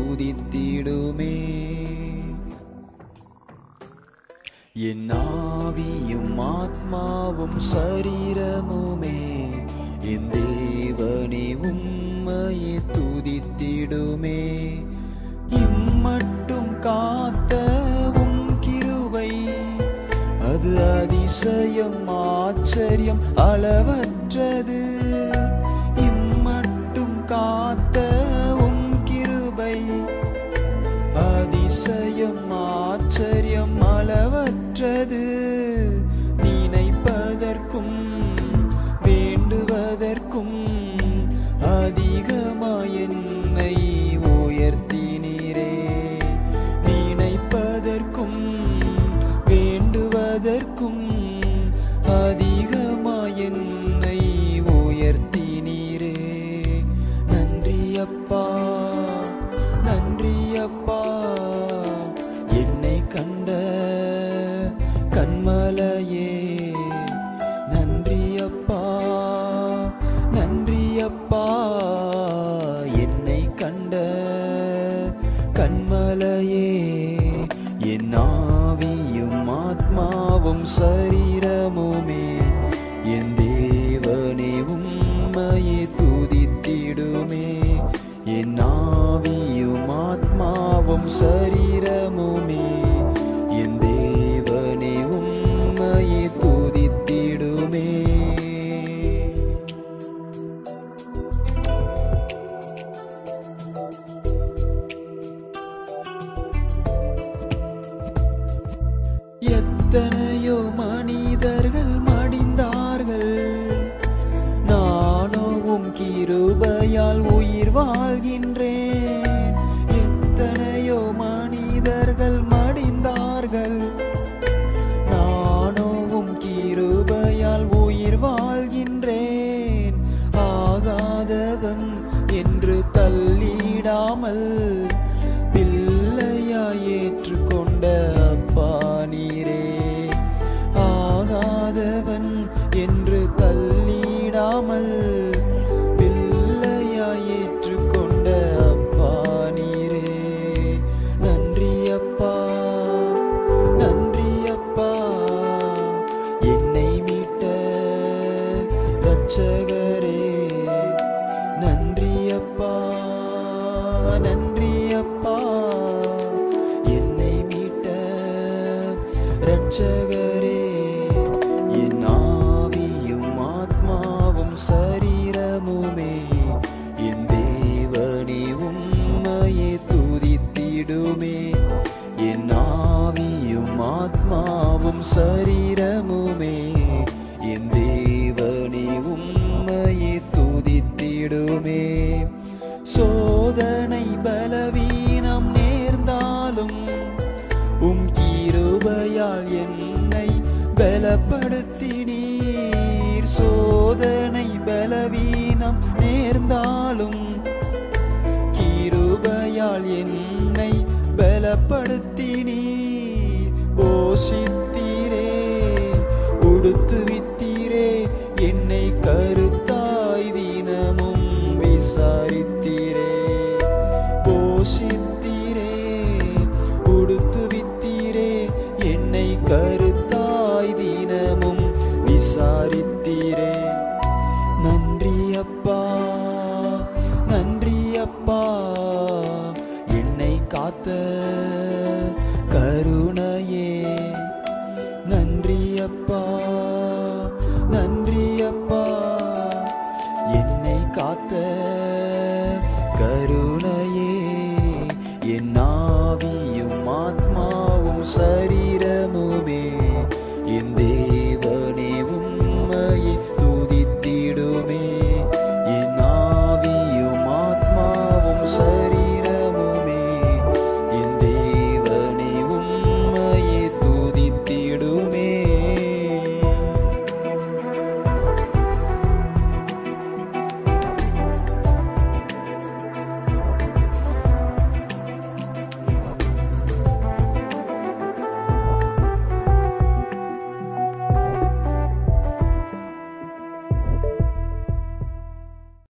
துதித்திடுமே என் ஆவியும் ஆத்மாவும் சரீரமுமே என் தேவனே உம்மையே துதித்திடுமே இம்மட்டும் காத்த உம் கிருபை அது அதிசயம் ஆச்சரியம் அளவற்றது இம்மட்டும் காத்த உம் கிருபை அதிசயம் ஆச்சரியம் அளவற்றது நினைப்பதற்கும் வேண்டுவதற்கும் அதிகமாய் என்னை உயர்த்தினீரே நினைப்பதற்கும் வேண்டுவதற்கும் அதிகமாய் என்னை உயர்த்தினீரே நன்றி அப்பா நன்றி அப்பா என்னை கண்ட கண்மலையே நன்றி அப்பா நன்றி அப்பா என்னை கண்ட கண்மலையே என் ஆவியும் ஆத்மாவும் சரீரமுமே என் தேவனே உம்மையே துதித்திடுமே என் ஆவியும் ஆத்மாவும் சரீரமுமே என் தேவனே உம்மையே துதித்திடுமே எத்தனையோ மனிதர்கள் மடிந்தார்கள் நானோவும் கிருபையால் உயிர் வாழ்கின்றேன் எத்தனையோ மனிதர்கள் மடிந்தார்கள் நானோவும் கிருபையால் உயிர் வாழ்கின்றேன் ஆகாதவன் என்று தள்ளிடாமல் பிள்ளையாய் ஏற்றுக்கொண்ட அப்பா நீரே ஆகாதவன் என்று தள்ளிடாமல் பிள்ளையாய் ஏற்றுக்கொண்ட அப்பா நீரே நன்றி அப்பா நன்றி அப்பா என்னை மீட்ட ரட்சகரே நன்றி அப்பா நன்றி அப்பா என்னை மீட்ட ரட்சகரே என் ஆவியும் ஆத்மாவும் சரீரமுமே என் தேவனே உம்மையே துதித்திடுமே என் ஆவியும் ஆத்மாவும் சரீரமுமே என் தேவனே உம்மையே துதித்திடுமே சோதனை பலவீனம் நேர்ந்தாலும் உம் கிருபையால் என்னை பலப்படுத்தினீர் சோதனை பலவீனம் நேர்ந்தாலும் கிருபையால் என்னை பலப்படுத்தினீர் போஷித்தீரே உடுத்துவித்தீரே என்னை கருத்தாய் தினமும் விசாரித்தீரே போஷித்தீரே உடுத்துவித்தீரே என்னை கருத்தாய் தினமும் விசாரித்தீரே நன்றி அப்பா நன்றி அப்பா என்னை காத்த